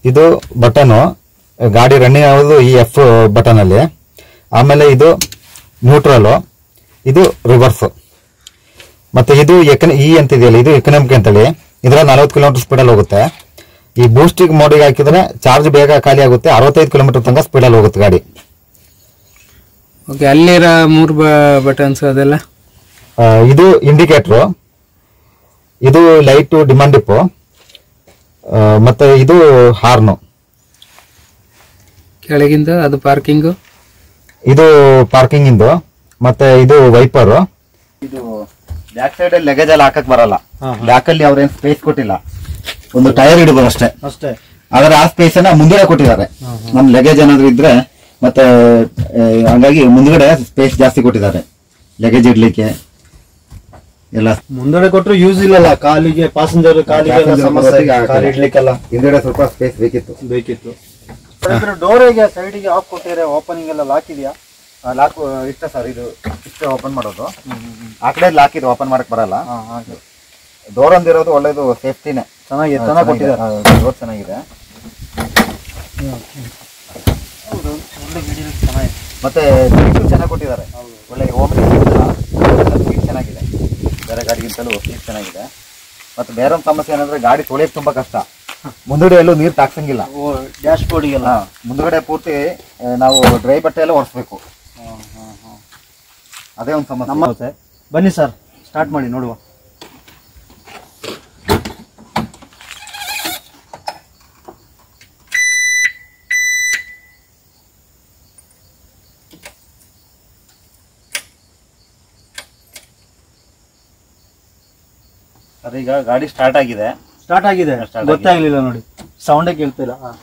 ಇದು ಬಟನು ಗಾಡಿ ರನ್ನಿಂಗ್ ಆಗೋದು ಈ ಎಫ್ ಬಟನ್ ಅಲ್ಲಿ ಆಮೇಲೆ ಇದು ನ್ಯೂಟ್ರಲ್ ಇದು ರಿವರ್ಸ್ ಮತ್ತೆ ಇದು ಎಕನ ಇ ಅಂತ ಇದೆಯಲ್ಲ ಇದು ಎಕನಾಮಿಕ್ ಅಂತೇಳಿ ಇದರ ನಲವತ್ತು ಕಿಲೋಮೀಟರ್ ಸ್ಪೀಡಲ್ಲಿ ಹೋಗುತ್ತೆ ಈ ಬೂಸ್ಟಿಂಗ್ ಮೋಡಿಗೆ ಹಾಕಿದ್ರೆ ಚಾರ್ಜ್ ಬೇಗ ಖಾಲಿ ಆಗುತ್ತೆ ಅರವತ್ತೈದು ಕಿಲೋಮೀಟರ್ ತನಕ ಸ್ಪೀಡಲ್ಲಿ ಹೋಗುತ್ತೆ ಗಾಡಿ ಓಕೆ ಅಲ್ಲಿರೋ ಮೂರು ಬಟನ್ಸ್ ಅದೆಲ್ಲ ಆ, ಇದು ಇಂಡಿಕೇಟ್ರು ಇದು ಲೈಟು ಡಿಮಾಂಡ್ ಡಿಪ್ಪು ಆ, ಮತ್ತೆ ಇದು ಹಾರ್ನು ಕೆಳಗಿಂದ ಅದು ಪಾರ್ಕಿಂಗು ಇದು ಪಾರ್ಕಿಂಗ್ ಇಂದು ಮತ್ತೆ ಇದು ವೈಪರ್ ಇದು ಬ್ಯಾಕ್ ಸೈಡ್ ಅಲ್ಲಿ ಲಗೇಜ್ ಎಲ್ಲ ಹಾಕಕ್ ಬರಲ್ಲ ಬ್ಯಾಕ್ ಅಲ್ಲಿ ಅವ್ರೇನ್ ಸ್ಪೇಸ್ ಕೊಟ್ಟಿಲ್ಲ ಒಂದು ಟೈರ್ ಇಡಬಹುದು ಅಷ್ಟೇ ಅಷ್ಟೇ ಆದ್ರೆ ಆ ಸ್ಪೇಸ್ ಅನ್ನ ಮುಂದ್ಗಡೆ ಕೊಟ್ಟಿದ್ದಾರೆ ನಮ್ ಲಗೇಜ್ ಏನಾದ್ರು ಇದ್ರೆ ಮತ್ತೆ ಆ, ಹಂಗಾಗಿ ಮುಂದ್ಗಡೆ ಸ್ಪೇಸ್ ಜಾಸ್ತಿ ಕೊಟ್ಟಿದ್ದಾರೆ ಲಗೇಜ್ ಇಡ್ಲಿಕ್ಕೆ ಎಲ್ಲ ಮುಂದಡೆ ಕೊಟ್ರು ಯೂಸ್ ಇಲ್ಲಲ್ಲ ಕಾಲಿಗೆ ಪ್ಯಾಸೆಂಜರ್ ಕಾಲಿಗೆ ಎಲ್ಲ ಸಮಸ್ಯೆ ಕಾಲ್ ಇಡ್ಲಿಕ್ಕೆಲ್ಲ ಹಿಂದ್ಗಡೆ ಸ್ವಲ್ಪ ಸ್ಪೇಸ್ ಬೇಕಿತ್ತು ಬೇಕಿತ್ತು ಡೋರಿಗೆ ಸೈಡಿಗೆ ಆಫ್ ಕೊಟ್ಟಿದ್ರೆ ಓಪನಿಂಗ್ ಎಲ್ಲ ಲಾಕ್ ಇದೆಯಾ ಲಾಕ್ ಇಷ್ಟ ಸರ್ ಇದು ಇಷ್ಟ ಓಪನ್ ಮಾಡೋದು ಆ ಕಡೆ ಲಾಕ್ ಇದು ಓಪನ್ ಮಾಡಕ್ ಬರಲ್ಲ ಹಾ ಹಾಗೆ ಡೋರ್ ಒಂದಿರೋದು ಒಳ್ಳೇದು ಸೇಫ್ಟಿನೇ ಚೆನ್ನಾಗಿ ಚೆನ್ನಾಗಿ ಕೊಟ್ಟಿದ್ದಾರೆ ಡೋರ್ ಚೆನ್ನಾಗಿದೆ ಮತ್ತೆ ಸೀಟು ಚೆನ್ನಾಗಿ ಕೊಟ್ಟಿದ್ದಾರೆ ಒಳ್ಳೆ ಓಮ್ನಿ ಸೀಟ್ ಚೆನ್ನಾಗಿದೆ ಬೇರೆ ಗಾಡಿಗಿಂತಲೂ ಸೀಟ್ ಚೆನ್ನಾಗಿದೆ ಮತ್ತೆ ಬೇರೆ ಒಂದು ಸಮಸ್ಯೆ ಏನಂದ್ರೆ ಗಾಡಿ ತೊಳೆಯಕ್ಕೆ ತುಂಬಾ ಕಷ್ಟ ಮುಂದುಗಡೆ ಎಲ್ಲೂ ನೀರು ತಾಕ್ಸಂಗಿಲ್ಲ ಡ್ಯಾಶ್ ಬೋರ್ಡಿಗೆಲ್ಲ ಹಾ, ಮುಂದುಗಡೆ ಪೂರ್ತಿ ಆ, ನಾವು ಡ್ರೈ ಬಟ್ಟೆ ಎಲ್ಲ ಒರೆಸ್ಬೇಕು ಅದೇ ಒಂದು ಸಮಸ್ಯೆ ನಮ್ಮ ಬನ್ನಿ ಸರ್ ಸ್ಟಾರ್ಟ್ ಮಾಡಿ ನೋಡುವ ಸರ್ ಈಗ ಗಾಡಿ ಸ್ಟಾರ್ಟ್ ಆಗಿದೆ ಸ್ಟಾರ್ಟ್ ಆಗಿದೆ Start ಆಗಿದೆ. ಗೊತ್ತಾಗ್ಲಿಲ್ಲ ನೋಡಿ ಸೌಂಡೇ ಕೇಳ್ತಿಲ್ಲ ಹಾ.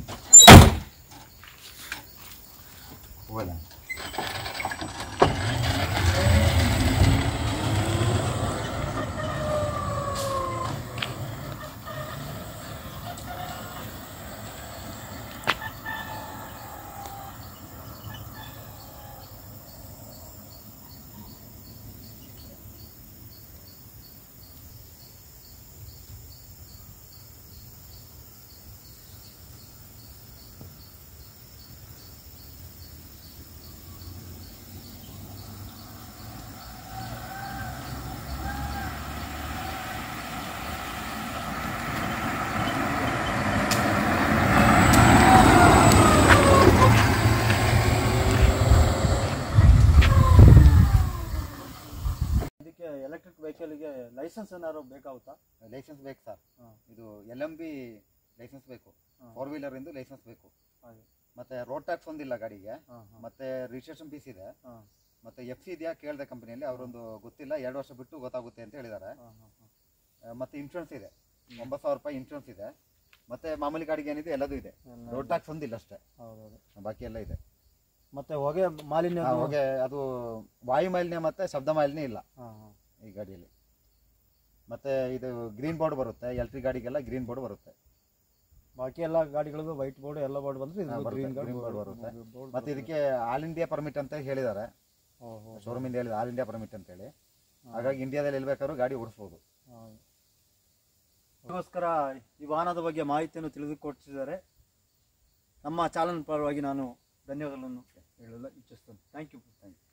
ಇದಕ್ಕೆ ಎಲೆಕ್ಟ್ರಿಕ್ ವೆಹಿಕಲ್ಗೆ ಲೈಸೆನ್ಸ್ ಏನಾದ್ರು ಬೇಕಾಗುತ್ತಾ ಲೈಸೆನ್ಸ್ ಬೇಕು ಸರ್ ಹಾ. ಇದು ಎಲ್ ಎಂ ಬಿ ಲೈಸೆನ್ಸ್ ಬೇಕು ಹಾ. ಫೋರ್ ವೀಲರ್ ಇಂದು ಲೈಸೆನ್ಸ್ ಬೇಕು ಹಾಗೆ ಮತ್ತೆ ರೋಡ್ ಟ್ಯಾಕ್ಸ್ ಒಂದಿಲ್ಲ ಗಾಡಿಗೆ ಹಾ, ಹಾ. ಮತ್ತೆ ರಿಜಿಸ್ಟ್ರೇಷನ್ ಫೀಸ್ ಇದೆ ಹಾ, ಮತ್ತೆ ಎಫ್ ಸಿ ಇದೆಯಾ ಕೇಳಿದೆ ಕಂಪನಿಯಲ್ಲಿ ಅವರೊಂದು ಗೊತ್ತಿಲ್ಲ ಎರಡು ವರ್ಷ ಬಿಟ್ಟು ಗೊತ್ತಾಗುತ್ತೆ ಅಂತ ಹೇಳಿದ್ದಾರೆ ಹಾ, ಹಾ, ಹಾ. ಆ, ಮತ್ತೆ ಇನ್ಶೂರೆನ್ಸ್ ಇದೆ ಒಂಬತ್ತು ಸಾವಿರ ರೂಪಾಯಿ ಇನ್ಶೂರೆನ್ಸ್ ಇದೆ ಮತ್ತೆ ಮಾಮೂಲಿ ಗಾಡಿಗೆ ಏನಿದೆ ಎಲ್ಲದೂ ಇದೆ ಎಲ್ಲ ರೋಡ್ ಟ್ಯಾಕ್ಸ್ ಒಂದಿಲ್ಲ ಅಷ್ಟೇ ಹೌದೌದು ಬಾಕಿ ಎಲ್ಲ ಇದೆ ಮತ್ತೆ ಹೊಗೆ ಮಾಲಿನ್ಯ ಆ, ಹೊಗೆ ಅದು ವಾಯು ಮಾಲಿನ್ಯ ಮತ್ತೆ ಶಬ್ದ ಮಾಲಿನ್ಯ ಇಲ್ಲ ಹಾ, ಹಾ. ಈ ಗಾಡಿಯಲ್ಲಿ ಮತ್ತೆ ಇದು ಗ್ರೀನ್ ಬೋರ್ಡ್ ಬರುತ್ತೆ ಎಲೆಕ್ಟ್ರಿಕ್ ಗಾಡಿಗೆಲ್ಲ ಗ್ರೀನ್ ಬೋರ್ಡ್ ಬರುತ್ತೆ ಬಾಕಿ ಎಲ್ಲ ಗಾಡಿಗಳದ್ದು ವೈಟ್ ಬೋರ್ಡ್ ಎಲ್ಲ ಬೋರ್ಡ್ ಬಂದ್ರೆ ಹಾ, ಇದು ಬರುತ್ತೆ. ಗ್ರೀನ್ green board ಬೋರ್ಡ್ ಬರುತ್ತೆ. ಬೋರ್ಡ್ ಮತ್ತೆ ಇದಕ್ಕೆ ಆಲ್ ಇಂಡಿಯಾ ಪರ್ಮಿಟ್ ಅಂತ ಹೇಳಿದ್ದಾರೆ ಓಹೋ ಶೋರೂಮ್ ಇಂದ ಹೇಳಿದ ಆಲ್ ಇಂಡಿಯಾ ಪರ್ಮಿಟ್ ಅಂತ ಹೇಳಿ ಹಾಗಾಗಿ ಇಂಡಿಯಾದಲ್ಲಿ ಎಲ್ಲಿ ಬೇಕಾದ್ರೂ ಗಾಡಿ ಓಡಿಸ್ಬೋದು ಅದಕ್ಕೋಸ್ಕರ ಈ ವಾಹನದ ಬಗ್ಗೆ ಮಾಹಿತಿಯನ್ನು ತಿಳಿದುಕೊಟ್ಟಿದ್ದಾರೆ ನಮ್ಮ ಚಾಲನ್ ಪರವಾಗಿ ನಾನು ಧನ್ಯವಾದಗಳನ್ನು ಹೇಳಲು ಇಚ್ಛಿಸ್ತೇನೆ ಥ್ಯಾಂಕ್ ಯು ಥ್ಯಾಂಕ್ ಯು